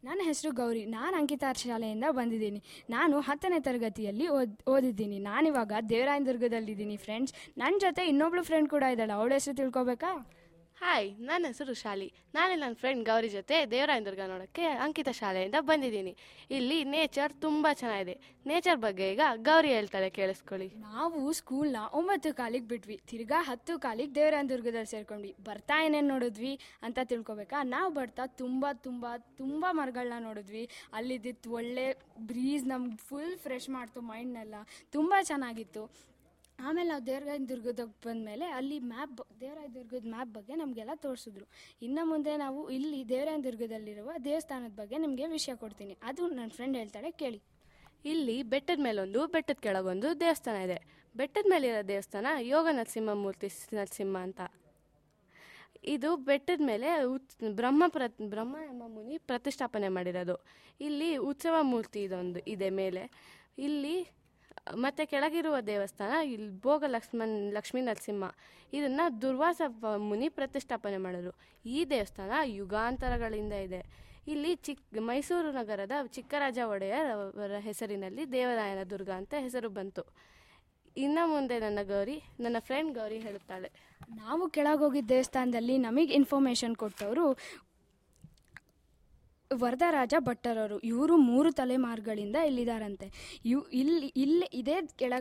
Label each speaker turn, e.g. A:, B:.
A: ನನ್ನ ಹೆಸರು ಗೌರಿ ನಾನು ಅಂಕಿತಾರ್ ಶಾಲೆಯಿಂದ ಬಂದಿದ್ದೀನಿ ನಾನು ಹತ್ತನೇ ತರಗತಿಯಲ್ಲಿ ಓದ್ ಓದಿದ್ದೀನಿ ನಾನಿವಾಗ ದೇವರಾಯನದುರ್ಗದಲ್ಲಿದ್ದೀನಿ ಫ್ರೆಂಡ್ಸ್ ನನ್ನ ಜೊತೆ ಇನ್ನೊಬ್ಳು ಫ್ರೆಂಡ್ ಕೂಡ ಇದ್ದಾಳೆ ಅವಳ ಹೆಸರು ತಿಳ್ಕೊಬೇಕಾ
B: ಹಾಯ್ ನನ್ನ ಹೆಸರು ಶಾಲಿ ನಾನು ನನ್ನ ಫ್ರೆಂಡ್ ಗೌರಿ ಜೊತೆ ದೇವರಾಯನದುರ್ಗ ನೋಡೋಕ್ಕೆ ಅಂಕಿತ ಶಾಲೆಯಿಂದ ಬಂದಿದ್ದೀನಿ ಇಲ್ಲಿ ನೇಚರ್ ತುಂಬ ಚೆನ್ನಾಗಿದೆ ನೇಚರ್ ಬಗ್ಗೆ ಈಗ ಗೌರಿ ಹೇಳ್ತಾಳೆ ಕೇಳಿಸ್ಕೊಳ್ಳಿ
A: ನಾವು ಸ್ಕೂಲ್ನ ಒಂಬತ್ತು ಕಾಲಿಗೆ ಬಿಟ್ವಿ ತಿರ್ಗಾ ಹತ್ತು ಕಾಲಿಗೆ ದೇವರಾಯನದುರ್ಗದಲ್ಲಿ ಸೇರ್ಕೊಂಡ್ವಿ ಬರ್ತಾ ಏನೇನು ನೋಡಿದ್ವಿ ಅಂತ ತಿಳ್ಕೊಬೇಕಾ ನಾವು ಬರ್ತಾ ತುಂಬ ತುಂಬ ತುಂಬ ಮರಗಳನ್ನ ನೋಡಿದ್ವಿ ಅಲ್ಲಿದ್ದಿತ್ತು ಒಳ್ಳೆ ಬ್ರೀಸ್ ನಮ್ಗೆ ಫುಲ್ ಫ್ರೆಶ್ ಮಾಡ್ತು ಮೈಂಡ್ನೆಲ್ಲ ತುಂಬ ಚೆನ್ನಾಗಿತ್ತು ಆಮೇಲೆ ನಾವು ದೇವರಾಯನದುರ್ಗದಾಗ ಬಂದಮೇಲೆ ಅಲ್ಲಿ ಮ್ಯಾಪ್ ದೇವರಾಯನದುರ್ಗದ ಮ್ಯಾಪ್ ಬಗ್ಗೆ ನಮಗೆಲ್ಲ ತೋರಿಸಿದ್ರು ಇನ್ನು ಮುಂದೆ ನಾವು ಇಲ್ಲಿ ದೇವರಾಯನದುರ್ಗದಲ್ಲಿರುವ ದೇವಸ್ಥಾನದ ಬಗ್ಗೆ ನಿಮಗೆ ವಿಷಯ ಕೊಡ್ತೀನಿ ಅದು ನನ್ನ ಫ್ರೆಂಡ್ ಹೇಳ್ತಾಳೆ ಕೇಳಿ
B: ಇಲ್ಲಿ ಬೆಟ್ಟದ ಮೇಲೊಂದು ಬೆಟ್ಟದ ಕೆಳಗೊಂದು ದೇವಸ್ಥಾನ ಇದೆ ಬೆಟ್ಟದ ಮೇಲಿರೋ ದೇವಸ್ಥಾನ ಯೋಗ ನರಸಿಂಹಮೂರ್ತಿ ನರಸಿಂಹ ಅಂತ ಇದು ಬೆಟ್ಟದ ಮೇಲೆ ಉತ್ ಬ್ರಹ್ಮ ಪ್ರ ಬ್ರಹ್ಮ ಎಂಬ ಮುನಿ ಪ್ರತಿಷ್ಠಾಪನೆ ಮಾಡಿರೋದು ಇಲ್ಲಿ ಉತ್ಸವ ಮೂರ್ತಿ ಇದೊಂದು ಇದೆ ಮೇಲೆ ಇಲ್ಲಿ ಮತ್ತು ಕೆಳಗಿರುವ ದೇವಸ್ಥಾನ ಇಲ್ಲಿ ಭೋಗ ಲಕ್ಷ್ಮಣ್ ಲಕ್ಷ್ಮೀ ನರಸಿಂಹ ಇದನ್ನು ದುರ್ವಾಸ ಪ- ಮುನಿ ಪ್ರತಿಷ್ಠಾಪನೆ ಮಾಡಿದ್ರು ಈ ದೇವಸ್ಥಾನ ಯುಗಾಂತರಗಳಿಂದ ಇದೆ ಇಲ್ಲಿ ಚಿಕ್ಕ ಮೈಸೂರು ನಗರದ ಚಿಕ್ಕರಾಜ ಒಡೆಯರ್ ಅವರ ಹೆಸರಿನಲ್ಲಿ ದೇವರಾಯನ ದುರ್ಗ ಅಂತ ಹೆಸರು ಬಂತು ಇನ್ನು ಮುಂದೆ ನನ್ನ ಗೌರಿ ನನ್ನ ಫ್ರೆಂಡ್ ಗೌರಿ ಹೇಳುತ್ತಾಳೆ
A: ನಾವು ಕೆಳಗೋಗಿದ್ದ ದೇವಸ್ಥಾನದಲ್ಲಿ ನಮಗೆ ಇನ್ಫಾರ್ಮೇಷನ್ ಕೊಟ್ಟವರು ವರದರಾಜ ಭಟ್ಟರವರು ಇವರು ಮೂರು ತಲೆಮಾರುಗಳಿಂದ ಇಲ್ಲಿದ್ದಾರಂತೆ ಇವ್ ಇಲ್ಲಿ ಇಲ್ಲಿ ಇದೇ ಕೆಳ